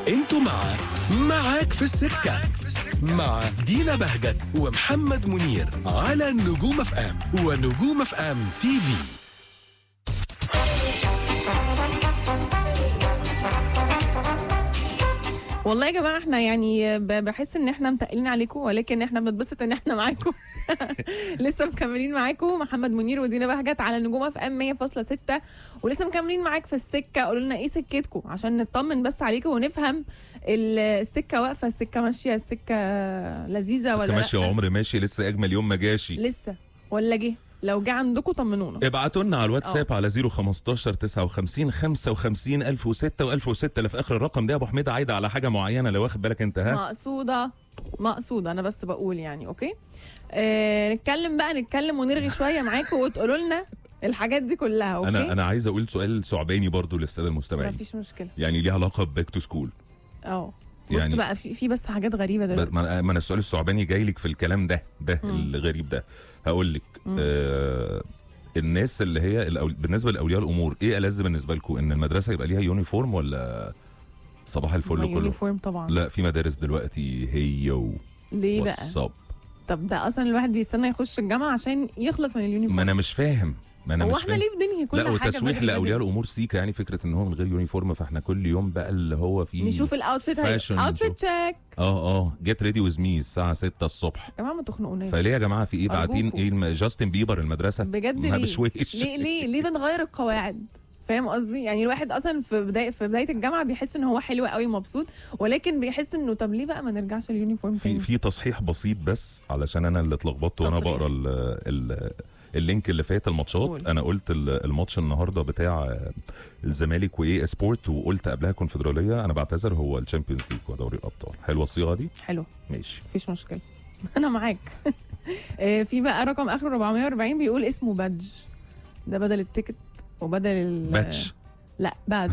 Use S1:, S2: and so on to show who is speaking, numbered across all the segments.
S1: انتوا مع معاك في السكة مع دينا بهجت ومحمد منير على نجوم اف ام ونجوم اف ام تي في
S2: والله يا جماعه احنا يعني ب- بحس ان احنا متقلين عليكم ولكن احنا بنتبسط ان احنا معاكم لسه مكملين معاكم محمد منير ودينا بهجت على نجوم اف ام 100.6 ولسه مكملين معاك في السكه قولوا لنا ايه سكتكم عشان نطمن بس عليكم ونفهم ال- السكه واقفه السكه ماشيه السكه لذيذه ولا
S3: سكة ماشي
S2: لأ؟
S3: وعمر ماشي لسه اجمل يوم ما جاشي
S2: لسه ولا جه لو جه عندكم طمنونا
S3: ابعتوا لنا على الواتساب على 015 59 55 1006 و1006 اللي في اخر الرقم ده يا ابو حميد عايده على حاجه معينه لو واخد بالك انت ها
S2: مقصوده مقصوده انا بس بقول يعني اوكي آه نتكلم بقى نتكلم ونرغي شويه معاكم وتقولوا لنا الحاجات دي كلها اوكي
S3: انا انا عايز اقول سؤال ثعباني برضو للساده المستمعين
S2: مفيش مشكله
S3: يعني ليه علاقه بباك تو سكول
S2: اه بص
S3: يعني-
S2: بقى في, في بس حاجات غريبه دلوقتي
S3: ما ما انا السؤال الثعباني جاي لك في الكلام ده ده الغريب ده هقول لك آه الناس اللي هي الأول... بالنسبه لاولياء الامور ايه ألذ بالنسبه لكم ان المدرسه يبقى ليها يونيفورم ولا صباح الفل
S2: ما
S3: كله
S2: يونيفورم طبعا
S3: لا في مدارس دلوقتي هي و...
S2: ليه بقى
S3: والصب
S2: طب ده اصلا الواحد بيستنى يخش الجامعه عشان يخلص من
S3: ما
S2: اليونيفورم
S3: انا مش فاهم ما انا
S2: هو
S3: مش
S2: احنا
S3: فاهم
S2: ليه بننهي كل
S3: لا
S2: حاجه
S3: وتسويح
S2: بدري
S3: لاولياء
S2: بدري؟
S3: الامور سيكا يعني فكره ان هو من غير يونيفورم فاحنا كل يوم بقى اللي هو فيه
S2: نشوف الاوتفيت هي
S3: fashion
S2: اوتفيت تشيك
S3: اه اه جيت ريدي ويز مي الساعه 6 الصبح
S2: يا جماعه ما تخنقوناش
S3: فليه يا جماعه في ايه باعتين
S2: أرجوكوا.
S3: ايه الم- جاستن بيبر المدرسه
S2: بجد
S3: ما
S2: ليه؟
S3: بشويش
S2: ليه ليه ليه بنغير القواعد فاهم قصدي يعني الواحد اصلا في بدايه في بدايه الجامعه بيحس ان هو حلو قوي مبسوط ولكن بيحس انه طب ليه بقى ما نرجعش اليونيفورم
S3: في
S2: تاني
S3: في تصحيح بسيط بس علشان انا اللي اتلخبطت وانا
S2: تصحيح.
S3: بقرا ال ال اللينك اللي فات الماتشات
S2: قول.
S3: انا قلت ال- الماتش النهارده بتاع آه، الزمالك وايه سبورت وقلت قبلها كونفدراليه انا بعتذر هو الشامبيونز ليج ودوري الابطال حلوه الصيغه دي
S2: حلو
S3: ماشي
S2: مفيش مشكله انا معاك آه، في بقى رقم اخره 440 بيقول اسمه بادج ده بدل التيكت وبدل ال
S3: باتش
S2: لا بادج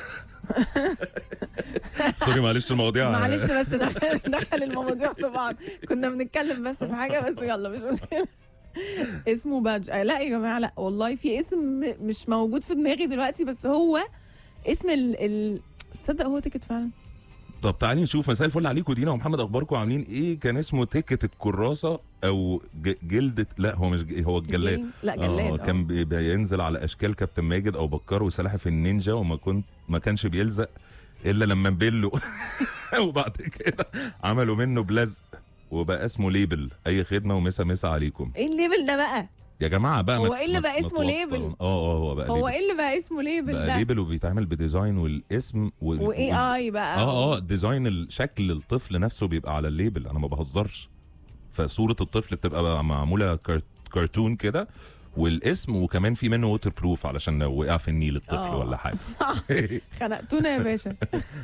S3: سوري معلش المواضيع
S2: معلش بس دخل دخل المواضيع في بعض كنا بنتكلم بس في حاجه بس يلا مش مشكله اسمه بادج آه، لا يا جماعه لا والله في اسم مش موجود في دماغي دلوقتي بس هو اسم ال ال تصدق هو تيكت فعلا
S3: طب تعالي نشوف مساء الفل عليكم دينا ومحمد اخباركم عاملين ايه كان اسمه تيكت الكراسه او ج- جلده لا هو مش ج- هو الجلاد
S2: الجليد؟ لا جلاد
S3: اه
S2: آه.
S3: كان بي- بينزل على اشكال كابتن ماجد او بكار وسلاحف النينجا وما كنت ما كانش بيلزق الا لما نبله وبعد كده عملوا منه بلزق وبقى اسمه ليبل اي خدمه ومسا مسا عليكم
S2: ايه الليبل ده بقى
S3: يا جماعه بقى ما
S2: هو
S3: ت-
S2: إيه اللي
S3: ما-
S2: بقى
S3: ما
S2: اسمه
S3: توتروا.
S2: ليبل؟
S3: اه اه هو بقى
S2: هو
S3: ليبل
S2: ايه اللي بقى اسمه ليبل
S3: بقى
S2: ده
S3: ليبل وبيتعمل بديزاين والاسم وال...
S2: واي
S3: وال-
S2: اي بقى
S3: اه اه ديزاين الشكل الطفل نفسه بيبقى على الليبل انا ما بهزرش فصوره الطفل بتبقى بقى معموله كارت كرتون كده والاسم وكمان في منه ووتر بروف علشان لو وقع في النيل الطفل
S2: آه.
S3: ولا حاجه
S2: خنقتونا يا باشا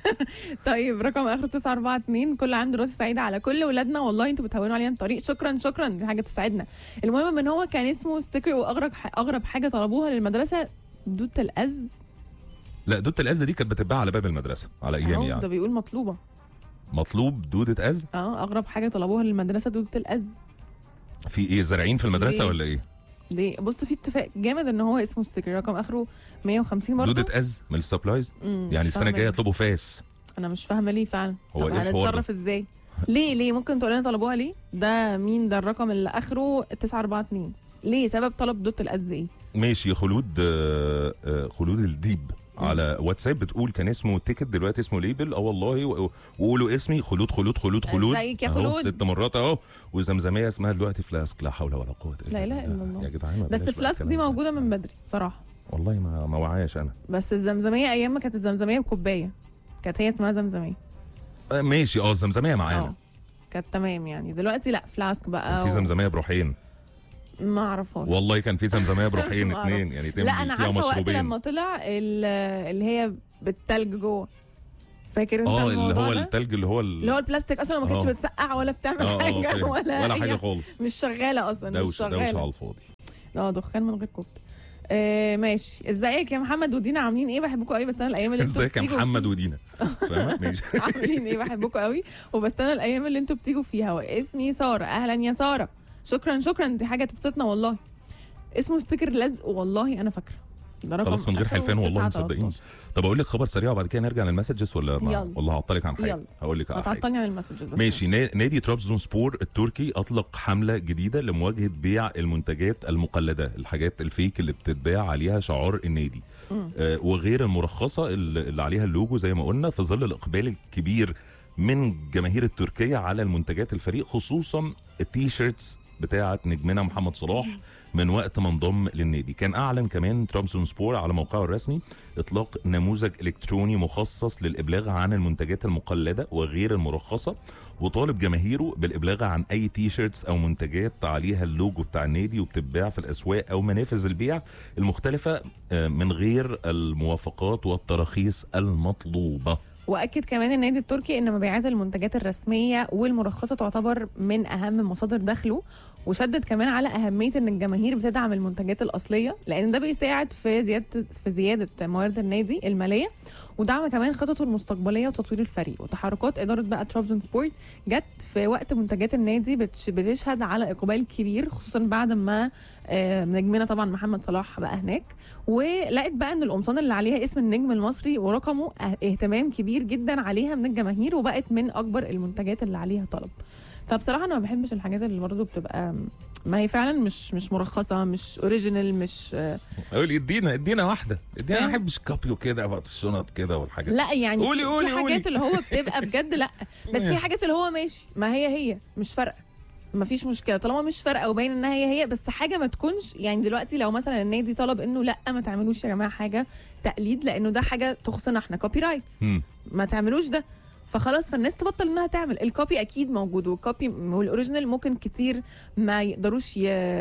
S2: طيب رقم اخره 942 كل عام دراسه سعيده على كل ولادنا والله انتوا بتهونوا علينا الطريق شكرا شكرا دي حاجه تسعدنا المهم ان هو كان اسمه ستيكر واغرب اغرب حاجه طلبوها للمدرسه دوت الأز
S3: لا دوده الاز دي كانت بتتباع على باب المدرسه على ايامي
S2: أهو، ده
S3: يعني
S2: بيقول مطلوبه
S3: مطلوب دوده از
S2: اه اغرب حاجه طلبوها للمدرسه دوت الأز
S3: في ايه زارعين في المدرسه
S2: ليه؟
S3: ولا ايه
S2: دي بص في اتفاق جامد ان هو اسمه ستيكر رقم اخره 150 برضه
S3: دوده از من السبلايز
S2: مم،
S3: يعني
S2: مش
S3: السنه
S2: فاهمة
S3: الجايه
S2: ليه.
S3: يطلبوا فاس
S2: انا مش فاهمه ليه فعلا
S3: هو
S2: طب
S3: إيه الحوار ده؟
S2: هنتصرف ازاي ليه ليه ممكن تقول لنا طلبوها ليه ده مين ده الرقم اللي اخره 942 ليه سبب طلب دوت الأز ايه
S3: ماشي خلود آه، آه، خلود الديب على واتساب بتقول كان اسمه تيكت دلوقتي اسمه ليبل اه والله و- وقولوا اسمي خلود خلود خلود خلود
S2: ازيك يا
S3: أهو
S2: خلود؟
S3: ست مرات اهو وزمزميه اسمها دلوقتي فلاسك لا حول ولا قوه
S2: لا إله إلا الله.
S3: يا جدعان ما
S2: بس
S3: بلاش بقى
S2: الفلاسك دي
S3: الكلام ده.
S2: موجوده من بدري بصراحه
S3: والله ما ما وعاش انا
S2: بس الزمزميه ايام ما كانت الزمزميه بكوبايه كانت هي اسمها زمزميه
S3: آه، ماشي اه الزمزميه
S2: اه
S3: معانا
S2: كانت تمام يعني دلوقتي لا فلاسك بقى
S3: في
S2: و-
S3: زمزميه بروحين
S2: ما اعرفهاش
S3: والله كان في زمزميه بروحين
S2: ما أعرف.
S3: اتنين يعني تملي
S2: لا انا
S3: فيها
S2: عارفه وقت
S3: مشروبين
S2: لما طلع ال- اللي هي بالتلج جوه فاكر انت
S3: اه اللي
S2: الموضوع
S3: هو
S2: ده؟
S3: التلج اللي هو
S2: اللي هو البلاستيك اصلا ما كانتش
S3: آه.
S2: بتسقع ولا بتعمل
S3: اه اه
S2: حاجه
S3: فاهم.
S2: ولا
S3: ولا
S2: أي
S3: حاجه خالص
S2: مش شغاله اصلا مش
S3: دوشه دوشه على
S2: شغاله
S3: الفاضي
S2: اه دخان من غير كفته آه ماشي ازيك يا محمد ودينا عاملين ايه بحبكم قوي بس انا الايام اللي انتوا
S3: ازيك يا
S2: بتيجوا
S3: محمد
S2: فيه-
S3: ودينا فاهمه ماشي
S2: عاملين ايه بحبكم قوي وبستنى الايام اللي انتوا بتيجوا فيها واسمي ساره اهلا يا ساره شكرا شكرا دي حاجه تبسطنا والله اسمه ستيكر لزق والله انا فاكره ده رقم
S3: خلاص من غير
S2: آخره
S3: حلفان والله
S2: 9
S3: مصدقين
S2: 13.
S3: طب اقول لك خبر سريع وبعد كده نرجع للمسجز ولا ما
S2: يلا.
S3: والله هعطلك عن حاجه
S2: يلا.
S3: هقول لك على حاجه
S2: هتعطلني عن المسجز بس
S3: ماشي نا- نادي ترابزون سبور التركي اطلق حمله جديده لمواجهه بيع المنتجات المقلده الحاجات الفيك اللي بتتباع عليها شعار النادي آه وغير المرخصه اللي اللي عليها اللوجو زي ما قلنا في ظل الاقبال الكبير من جماهير التركيه على المنتجات الفريق خصوصا التيشيرتس بتاعه نجمنا محمد صلاح من وقت ما انضم للنادي كان اعلن كمان ترابزون سبور على موقعه الرسمي اطلاق نموذج الكتروني مخصص للابلاغ عن المنتجات المقلده وغير المرخصه وطالب جماهيره بالابلاغ عن اي تي شيرتس او منتجات عليها اللوجو بتاع النادي وبتتباع في الاسواق او منافذ البيع المختلفه آه، من غير الموافقات والتراخيص المطلوبه
S2: واكد كمان النادي التركي ان مبيعات المنتجات الرسميه والمرخصه تعتبر من اهم مصادر دخله وشدد كمان على اهميه ان الجماهير بتدعم المنتجات الاصليه لان ده بيساعد في زياده في زياده موارد النادي الماليه ودعم كمان خططه المستقبليه وتطوير الفريق وتحركات اداره بقى ترابزون سبورت جت في وقت منتجات النادي بتش- بتشهد على اقبال كبير خصوصا بعد ما آه، نجمنا طبعا محمد صلاح بقى هناك ولقيت بقى ان القمصان اللي عليها اسم النجم المصري ورقمه اه- اهتمام كبير جدا عليها من الجماهير وبقت من اكبر المنتجات اللي عليها طلب فبصراحه انا ما بحبش الحاجات اللي برضه بتبقى ما هي فعلا مش مش مرخصه مش اوريجينال مش آه،
S3: اقول ادينا ادينا واحده ادينا
S2: فاهم؟
S3: ما احبش كابيو كده بقى الشنط كده والحاجات
S2: لا يعني
S3: قولي-
S2: في-
S3: قولي-
S2: في
S3: قولي.
S2: حاجات اللي هو بتبقى بجد لا بس في حاجات اللي هو ماشي ما هي هي مش فارقه ما فيش مشكله طالما مش فارقه وباين انها هي هي بس حاجه ما تكونش يعني دلوقتي لو مثلا النادي طلب انه لا ما تعملوش يا جماعه حاجه تقليد لانه ده حاجه تخصنا احنا كوبي رايتس
S3: مم.
S2: ما تعملوش ده فخلاص فالناس تبطل انها تعمل الكوبي اكيد موجود والكوبي والاوريجينال ممكن كتير ما يقدروش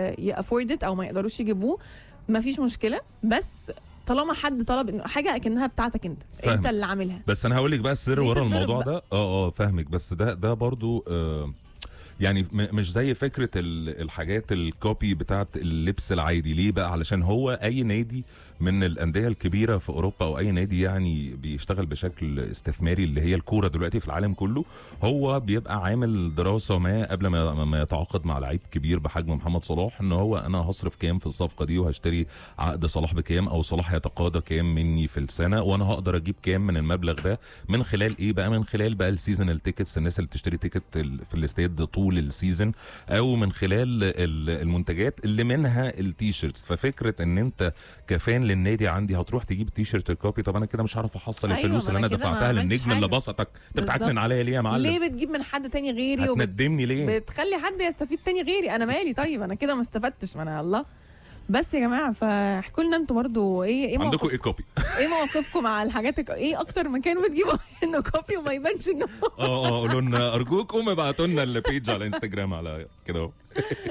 S2: يافورد او ما يقدروش يجيبوه ما فيش مشكله بس طالما حد طلب انه حاجه اكنها بتاعتك انت
S3: فاهمك.
S2: انت اللي عاملها
S3: بس انا هقول لك بقى السر
S2: ليه
S3: ورا
S2: تتضرب
S3: الموضوع
S2: بقى؟
S3: ده اه اه فاهمك بس ده ده برضو آه يعني م- مش زي فكره ال- الحاجات الكوبي بتاعت اللبس العادي ليه بقى علشان هو اي نادي من الانديه الكبيره في اوروبا او اي نادي يعني بيشتغل بشكل استثماري اللي هي الكوره دلوقتي في العالم كله هو بيبقى عامل دراسه ما قبل ما ما يتعاقد مع لعيب كبير بحجم محمد صلاح ان هو انا هصرف كام في الصفقه دي وهشتري عقد صلاح بكام او صلاح يتقاضى كام مني في السنه وانا هقدر اجيب كام من المبلغ ده من خلال ايه بقى من خلال بقى السيزونال تيكتس الناس اللي بتشتري تيكت ال- في الاستاد طول السيزون او من خلال ال- المنتجات اللي منها التيشيرتس ففكره ان انت كفان للنادي عندي هتروح تجيب تيشيرت الكوبي طب انا كده مش هعرف احصل
S2: أيوة،
S3: الفلوس
S2: ما
S3: اللي
S2: أنا
S3: انا
S2: كده ما
S3: دفعتها
S2: عملتش
S3: للنجم اللي
S2: حاجة.
S3: بسطك انت
S2: بالظبط.
S3: بتعكنن عليا ليه يا معلم
S2: ليه بتجيب من حد تاني غيري وبت...
S3: هتندمني ليه
S2: بتخلي حد يستفيد تاني غيري انا مالي طيب انا كده ما استفدتش ما انا الله بس يا جماعه فاحكوا لنا انتوا برضو ايه ايه
S3: عندكم
S2: موقف
S3: ايه كوبي
S2: ايه موقفكم مع الحاجات الك- ايه اكتر مكان بتجيبوا انه كوبي وما يبانش انه
S3: اه اه قولوا لنا ارجوكم ابعتوا لنا البيج على انستجرام على كده اهو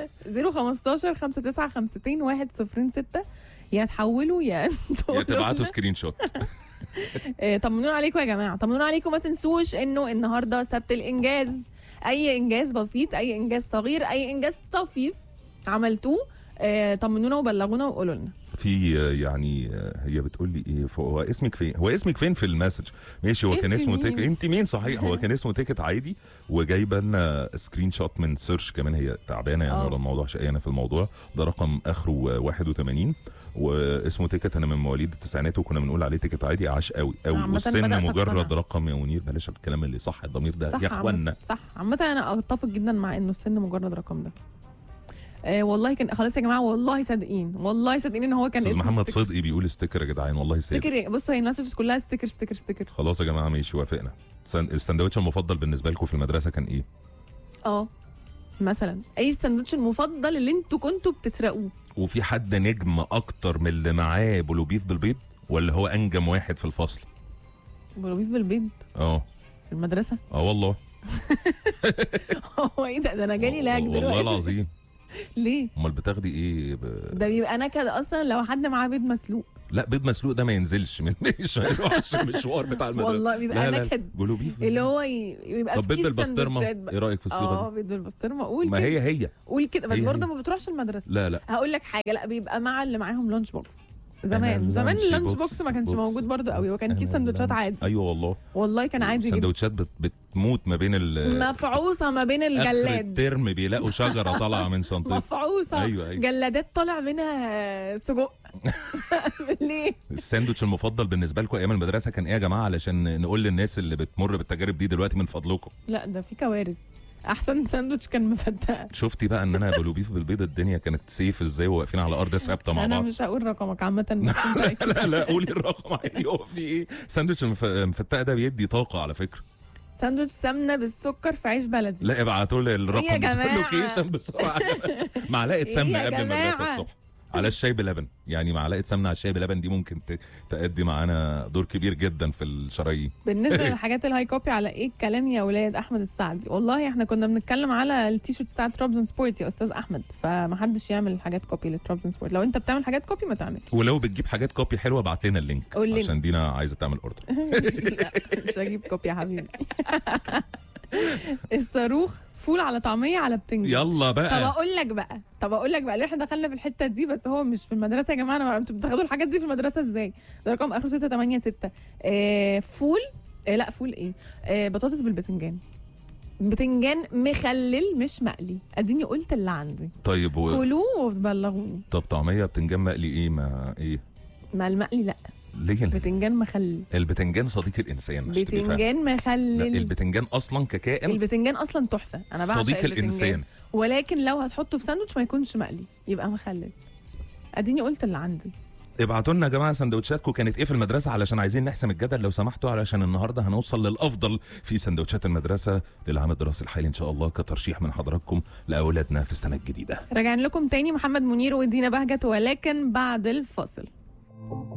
S2: 015 5952 106 يا تحولوا يا انتوا
S3: يا
S2: قولوا
S3: تبعتوا
S2: لنا.
S3: سكرين شوت
S2: آه، طمنونا عليكم يا جماعه طمنونا عليكم ما تنسوش انه النهارده سبت الانجاز اي انجاز بسيط اي انجاز صغير اي انجاز طفيف عملتوه آه، طمنونا وبلغونا وقولوا لنا
S3: في آه، يعني آه، هي بتقول لي ايه فهو هو اسمك فين هو اسمك فين في المسج ماشي هو كان
S2: انت
S3: اسمه
S2: مين؟
S3: تيكت انت مين صحيح هو كان اسمه تيكت عادي وجايبه لنا سكرين شوت من سيرش كمان هي تعبانه يعني
S2: اه.
S3: ولا الموضوع شقيانه في الموضوع ده رقم اخره آه، 81 واسمه تيكت انا من مواليد التسعينات وكنا بنقول عليه تيكت عادي عاش قوي قوي
S2: عامة
S3: والسن
S2: بدأت
S3: مجرد
S2: أقتنع.
S3: رقم يا منير بلاش الكلام اللي صح الضمير ده
S2: صح
S3: يا
S2: عامة-
S3: اخوانا
S2: صح عامة انا اتفق جدا مع انه السن مجرد رقم ده آه والله كان خلاص يا جماعه والله صادقين والله صادقين ان هو كان
S3: استاذ
S2: اسمه
S3: محمد
S2: ستيكر.
S3: صدقي بيقول ستيكر يا جدعان والله سيد
S2: ستيكر بص هي المسجز كلها ستيكر ستيكر ستيكر
S3: خلاص يا جماعه ماشي وافقنا سن- السندوتش المفضل بالنسبه لكم في المدرسه كان ايه
S2: اه مثلا ايه الساندوتش المفضل اللي انتوا كنتوا بتسرقوه
S3: وفي حد نجم اكتر من اللي معاه بلوبيف بالبيض ولا هو انجم واحد في الفصل
S2: بلوبيف بالبيض
S3: اه
S2: في المدرسه
S3: اه والله
S2: هو ايه ده ده انا جالي لاج
S3: والله
S2: دلوقتي
S3: العظيم
S2: ليه
S3: امال بتاخدي ايه ب...
S2: ده بيبقى نكد اصلا لو حد معاه بيض مسلوق
S3: لا بيض مسلوق ده ما ينزلش من مش ما يروحش المشوار بتاع المدرسه
S2: والله بيبقى
S3: لا لا
S2: نكد.
S3: بلوبيف
S2: اللي هو ي- يبقى
S3: طب
S2: في
S3: بيض
S2: كيس
S3: بالبسطرمه
S2: سندوتشات
S3: ايه
S2: بقى.
S3: رايك في الصيغه
S2: اه
S3: دي
S2: بيض بالبسطرمه قول
S3: ما
S2: كده
S3: هي هي
S2: قول كده بس
S3: هي
S2: برضه
S3: هي.
S2: ما بتروحش المدرسه
S3: لا لا
S2: هقول لك حاجه لا بيبقى مع اللي معاهم لانش بوكس
S3: أنا
S2: زمان زمان
S3: اللانش
S2: اللانش
S3: بوكس-
S2: بوكس ما كانش
S3: بوكس-
S2: موجود برضه قوي وكان
S3: أنا
S2: كيس سندوتشات
S3: اللانش-
S2: عادي
S3: ايوه والله
S2: والله كان عادي جدا
S3: سندوتشات بت... بتموت ما بين ال
S2: مفعوصه ما بين
S3: اخر
S2: الجلاد
S3: الترم بيلاقوا شجره طالعه من شنطتهم
S2: مفعوصه
S3: ايوه ايوه
S2: جلادات طالع منها سجق ليه
S3: الساندوتش المفضل بالنسبه لكم ايام المدرسه كان ايه يا جماعه علشان نقول للناس اللي بتمر بالتجارب دي دلوقتي من فضلكم
S2: لا ده في كوارث احسن ساندوتش كان مفتقه
S3: شفتي بقى ان انا بلوبيف بالبيض الدنيا كانت سيف ازاي وواقفين على ارض ثابته مع
S2: انا
S3: بعض
S2: مش هقول رقمك عامه بس انت أكيد.
S3: لا لا قولي الرقم عادي هو في ايه ساندوتش المف- المفتقه ده بيدي طاقه على فكره
S2: ساندوتش سمنه بالسكر في عيش بلدي
S3: لا ابعتوا لي
S2: يا
S3: الرقم
S2: جماعة.
S3: اللوكيشن بسرعه معلقه
S2: إيه
S3: سمنه
S2: يا
S3: قبل المدرسه
S2: جماعة؟
S3: الصبح على الشاي بلبن يعني معلقه سمنه على الشاي بلبن دي ممكن ت- تأدي معانا دور كبير جدا في الشرايين
S2: بالنسبه للحاجات الهاي كوبي على ايه الكلام يا ولاد احمد السعدي والله احنا كنا بنتكلم على التيشيرت بتاع ترابزون سبورت يا استاذ احمد فمحدش يعمل حاجات كوبي للترابزون سبورت لو انت بتعمل حاجات كوبي ما تعمل
S3: ولو بتجيب حاجات كوبي حلوه ابعت لنا اللينك
S2: قول لنا.
S3: عشان دينا عايزه تعمل اوردر
S2: لا مش هجيب كوبي يا حبيبي الصاروخ فول على طعميه على بتنجان
S3: يلا
S2: طب
S3: بقى
S2: اقول لك بقى طب اقول لك بقى ليه احنا دخلنا في الحته دي بس هو مش في المدرسه يا جماعه انا انتوا بتاخدوا الحاجات دي في المدرسه ازاي ده رقم اخره 686 آه فول آه لا فول ايه آه بطاطس بالبتنجان بتنجان مخلل مش مقلي اديني قلت اللي عندي
S3: طيب و...
S2: كلوه وبلغوني
S3: طب طعميه بتنجان مقلي ايه ما ايه
S2: ما المقلي لا
S3: ليه ال-
S2: بتنجان مخلل
S3: البتنجان صديق الانسان مش تبقي فاهم.
S2: بتنجان
S3: لا
S2: مخلل
S3: البتنجان اصلا ككائن
S2: البتنجان اصلا تحفه انا بعشق
S3: صديق
S2: البتنجان.
S3: الانسان
S2: ولكن لو هتحطه في ساندوتش ما يكونش مقلي يبقى مخلل اديني قلت اللي عندي
S3: ابعتوا لنا يا جماعه سندوتشاتكم كانت ايه في المدرسه علشان عايزين نحسم الجدل لو سمحتوا علشان النهارده هنوصل للافضل في سندوتشات المدرسه للعام الدراسي الحالي ان شاء الله كترشيح من حضراتكم لاولادنا في السنه الجديده
S2: راجعين لكم تاني محمد منير ودينا بهجت ولكن بعد الفاصل